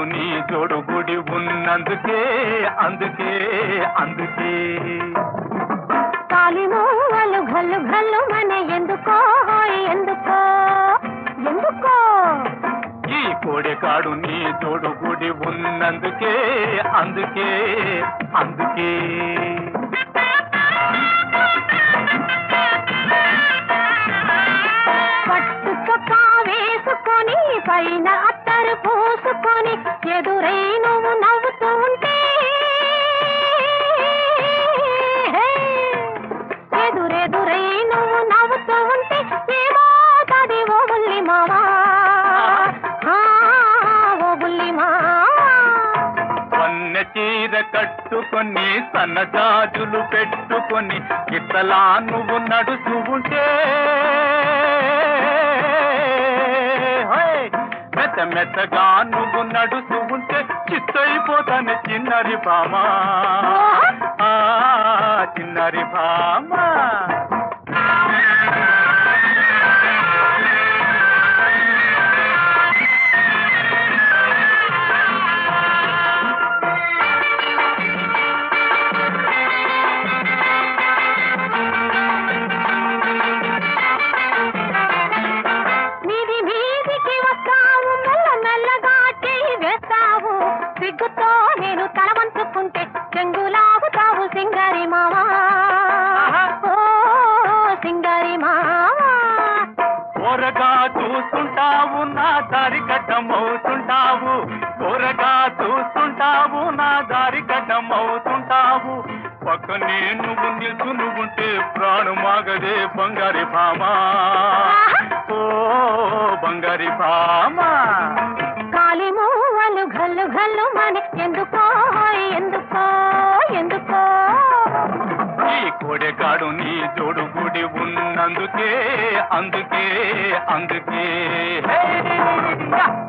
నీ జోడు గుడి ఉన్నందుకే అందుకే అందుకే కాలిమూవలు గల్లు గల్లు మన ఎందుకో ఎందుకో ఎందుకో ఈ కోడెకాడు నీ జోడు గుడి ఉన్నందుకే అందుకే అందుకే పట్టు చొక్కా వేసుకొని పైన అత్తరు పూసుకొని ఎదురై నువ్వు నవ్వుతూ ఉంటే ఎదురెదురై నువ్వు నవ్వుతూ ఉంటే ఏమోతది ఓ బుల్లి మావా ఆ, ఓ బుల్లి మావా వన్నె చీర కట్టుకొని సన్నజాజులు పెట్టుకొని ఇతలా నువ్వు నడుచు ఉంటే హోయ్! మెత్త మెత్తగా నువ్వు నడుచు ఉంటే చిత్తైపోతాను చిన్నరి భామా ఆ, చిన్నరి భామా మీది మీదికి వస్తావు మెల్ల మెల్లగా చేయి వేస్తావు సిగ్గుతో నేను తల వంచుకుంటే చెంగులాగుతావు సింగారి మావా ఓ సింగారి మావా కూరగా చూస్తుంటావు నా దారి కట్టమవుతుంటావు కూరగా చూస్తుంటావు నా దారి కట్టమవుతుంటావు పక్కనే నువ్వు నిల్చుని ఉంటే ప్రాణమాగదే బంగారి భామా ఓ బంగారి భామా కాలి మూవలు గల్లు గల్లు మన ఎందుకో ఎందుకో ఎందుకో ఈ కోడెకాడు నీ జోడు గుడి ఉన్నందుకే అందుకే అందుకే హే! యా!